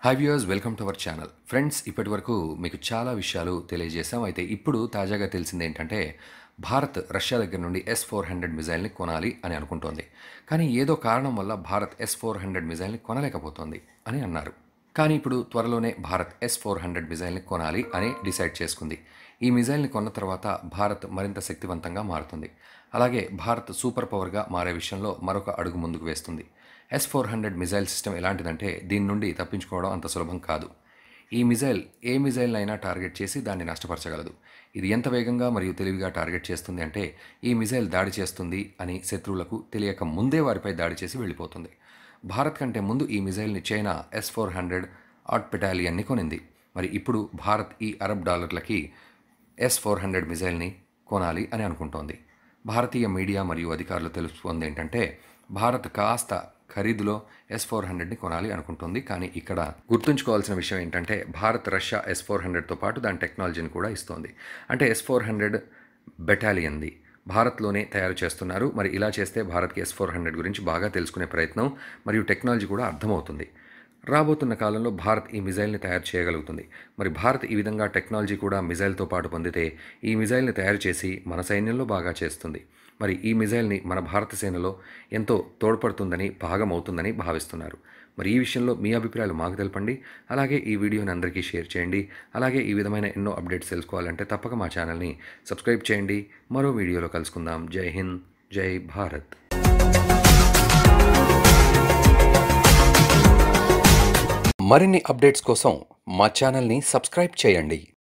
hi viewers welcome to our channel friends ఇప్పటి వరకు మీకు చాలా విషయాలు తెలియజేశాం అయితే ఇప్పుడు తాజాగా తెలిసింది ఏంటంటే భారత్ రష్యా దగ్గర నుండి ఎస్ ఫోర్ హండ్రెడ్ మిజైల్ని కొనాలి అని అనుకుంటోంది కానీ ఏదో కారణం వల్ల భారత్ ఎస్ ఫోర్ హండ్రెడ్ మిజైల్ని కొనలేకపోతోంది అని అన్నారు కానీ ఇప్పుడు త్వరలోనే భారత్ ఎస్ ఫోర్ హండ్రెడ్ మిజైల్ని కొనాలి అని డిసైడ్ చేసుకుంది ఈ మిజైల్ని కొన్న తర్వాత భారత్ మరింత శక్తివంతంగా మారుతుంది అలాగే భారత్ సూపర్ పవర్గా మారే విషయంలో మరొక అడుగు ముందుకు వేస్తుంది S four hundred missile system ఎలాంటిదంటే దీని నుండి తప్పించుకోవడం అంత సులభం కాదు ఈ మిజైల్ ఏ మిజైల్ అయినా టార్గెట్ చేసి దాన్ని నష్టపరచగలదు ఇది ఎంత వేగంగా మరియు తెలివిగా టార్గెట్ చేస్తుంది అంటే ఈ మిజైల్ దాడి చేస్తుంది అని శత్రువులకు తెలియక ముందే వారిపై దాడి చేసి వెళ్ళిపోతుంది భారత్ కంటే ముందు ఈ మిజైల్ని చైనా ఎస్ ఫోర్ హండ్రెడ్ ఆట్ బెటాలియన్ని కొనింది మరి ఇప్పుడు భారత్ ఈ అరబ్ డాలర్లకి ఎస్ ఫోర్ హండ్రెడ్ మిజైల్ని కొనాలి అని అనుకుంటోంది భారతీయ మీడియా మరియు అధికారులు తెలుసుకుంది ఏంటంటే భారత్ కాస్త ఖరీదులో ఎస్ ఫోర్ హండ్రెడ్ని కొనాలి అనుకుంటుంది కానీ ఇక్కడ గుర్తుంచుకోవాల్సిన విషయం ఏంటంటే భారత్ రష్యా ఎస్ ఫోర్ హండ్రెడ్తో పాటు దాని టెక్నాలజీని కూడా ఇస్తోంది అంటే ఎస్ ఫోర్ హండ్రెడ్ బెటాలియన్ది భారత్లోనే తయారు చేస్తున్నారు మరి ఇలా చేస్తే భారత్కి ఎస్ ఫోర్ హండ్రెడ్ గురించి బాగా తెలుసుకునే ప్రయత్నం మరియు టెక్నాలజీ కూడా అర్థమవుతుంది రాబోతున్న కాలంలో భారత్ ఈ మిజైల్ని తయారు చేయగలుగుతుంది మరి భారత్ ఈ విధంగా టెక్నాలజీ కూడా మిజైల్తో పాటు పొందితే ఈ మిజైల్ని తయారు చేసి మన సైన్యంలో బాగా చేస్తుంది మరి ఈ మిజైల్ని మన భారత సేనలో ఎంతో తోడ్పడుతుందని భాగమవుతుందని భావిస్తున్నారు మరి ఈ విషయంలో మీ అభిప్రాయాలు మాకు తెలపండి అలాగే ఈ వీడియోని అందరికీ షేర్ చేయండి అలాగే ఈ విధమైన ఎన్నో అప్డేట్స్ తెలుసుకోవాలంటే తప్పక మా ఛానల్ని సబ్స్క్రైబ్ చేయండి మరో వీడియోలో కలుసుకుందాం జై హింద్ జై భారత్ మరిన్ని అప్డేట్స్ కోసం మా ఛానల్ని సబ్స్క్రైబ్ చేయండి